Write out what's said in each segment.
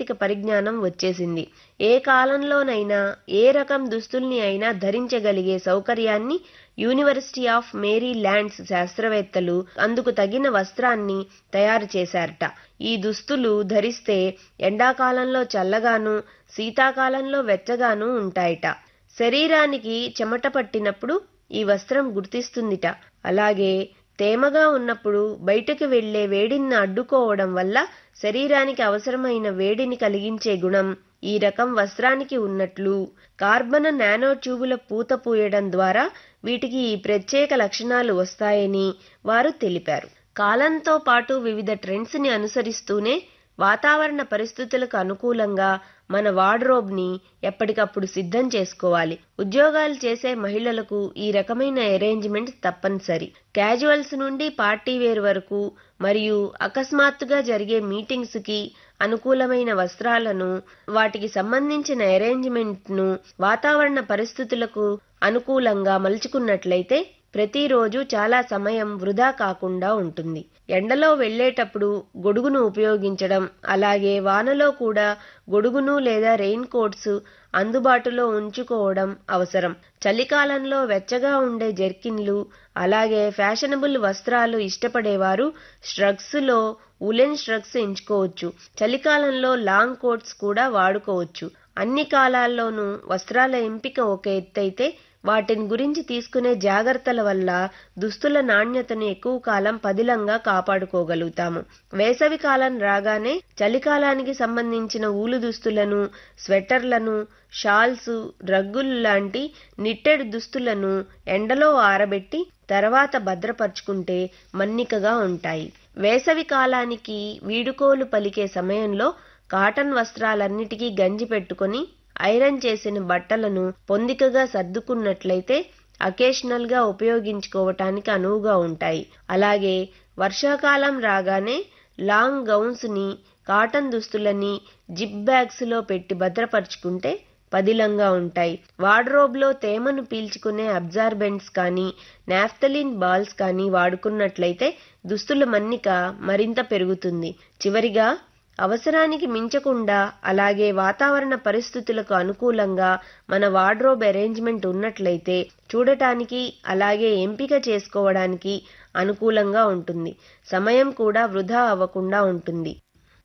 సాంకేతిక పరిజ్ఞానం వచ్చేసింది ఏ కాలంలోనైనా ఏ రకం దుస్తుల్ని అయినా ధరించగలిగే సౌకర్యాన్ని యూనివర్సిటీ ఆఫ్ మేరీ ల్యాండ్స్ శాస్త్రవేత్తలు అందుకు తగిన వస్త్రాన్ని తయారు చేశారట ఈ దుస్తులు ధరిస్తే ఎండాకాలంలో చల్లగాను శీతాకాలంలో వెచ్చగాను ఉంటాయట శరీరానికి చెమట పట్టినప్పుడు ఈ వస్త్రం గుర్తిస్తుందిట అలాగే తేమగా ఉన్నప్పుడు బయటకు వెళ్లే వేడిని అడ్డుకోవడం వల్ల శరీరానికి అవసరమైన వేడిని కలిగించే గుణం ఈ రకం వస్త్రానికి ఉన్నట్లు కార్బన నానో ట్యూబుల పూత పూయడం ద్వారా వీటికి ఈ ప్రత్యేక లక్షణాలు వస్తాయని వారు తెలిపారు కాలంతో పాటు వివిధ ట్రెండ్స్ ని అనుసరిస్తూనే వాతావరణ పరిస్థితులకు అనుకూలంగా మన వార్డ్రోబ్ని ఎప్పటికప్పుడు సిద్ధం చేసుకోవాలి ఉద్యోగాలు చేసే మహిళలకు ఈ రకమైన అరేంజ్మెంట్ తప్పనిసరి క్యాజువల్స్ నుండి పార్టీ వేర్ వరకు మరియు అకస్మాత్తుగా జరిగే మీటింగ్స్ కి అనుకూలమైన వస్త్రాలను వాటికి సంబంధించిన అరేంజ్మెంట్ను వాతావరణ పరిస్థితులకు అనుకూలంగా మలుచుకున్నట్లయితే ప్రతిరోజు చాలా సమయం వృధా కాకుండా ఉంటుంది ఎండలో వెళ్లేటప్పుడు గొడుగును ఉపయోగించడం అలాగే వానలో కూడా గొడుగును లేదా రెయిన్ కోట్స్ అందుబాటులో ఉంచుకోవడం అవసరం చలికాలంలో వెచ్చగా ఉండే జెర్కిన్లు అలాగే ఫ్యాషనబుల్ వస్త్రాలు ఇష్టపడేవారు స్ట్రగ్స్ లో ఉలెన్ స్ట్రగ్స్ ఎంచుకోవచ్చు చలికాలంలో లాంగ్ కోట్స్ కూడా వాడుకోవచ్చు అన్ని కాలాల్లోనూ వస్త్రాల ఎంపిక ఒక ఎత్తైతే వాటిని గురించి తీసుకునే జాగ్రత్తల వల్ల దుస్తుల నాణ్యతను ఎక్కువ కాలం పదిలంగా కాపాడుకోగలుగుతాము వేసవి కాలం రాగానే చలికాలానికి సంబంధించిన ఊలు దుస్తులను స్వెటర్లను షాల్స్ రగ్గులు లాంటి నిట్టెడ్ దుస్తులను ఎండలో ఆరబెట్టి తర్వాత భద్రపరుచుకుంటే మన్నికగా ఉంటాయి వేసవి కాలానికి వీడుకోలు పలికే సమయంలో కాటన్ వస్త్రాలన్నిటికీ గంజి పెట్టుకొని ఐరన్ చేసిన బట్టలను పొందికగా సర్దుకున్నట్లయితే అకేషనల్ గా ఉపయోగించుకోవటానికి అనువుగా ఉంటాయి అలాగే వర్షాకాలం రాగానే లాంగ్ గౌన్స్ ని కాటన్ దుస్తులని జిప్ బ్యాగ్స్ లో పెట్టి భద్రపరుచుకుంటే పదిలంగా ఉంటాయి వార్డ్రోబ్ లో తేమను పీల్చుకునే అబ్జార్బెంట్స్ కానీ నాఫ్తలిన్ బాల్స్ కానీ వాడుకున్నట్లయితే దుస్తుల మన్నిక మరింత పెరుగుతుంది చివరిగా అవసరానికి మించకుండా అలాగే వాతావరణ పరిస్థితులకు అనుకూలంగా మన వార్డ్రోబ్ అరేంజ్మెంట్ ఉన్నట్లయితే చూడటానికి అలాగే ఎంపిక చేసుకోవడానికి అనుకూలంగా ఉంటుంది సమయం కూడా వృధా అవ్వకుండా ఉంటుంది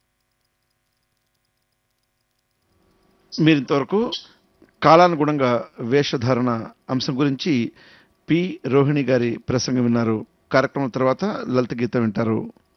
మీరు ఇంతవరకు కాలానుగుణంగా వేషధారణ అంశం గురించి పి రోహిణి గారి ప్రసంగం విన్నారు కార్యక్రమం తర్వాత లలిత గీతం వింటారు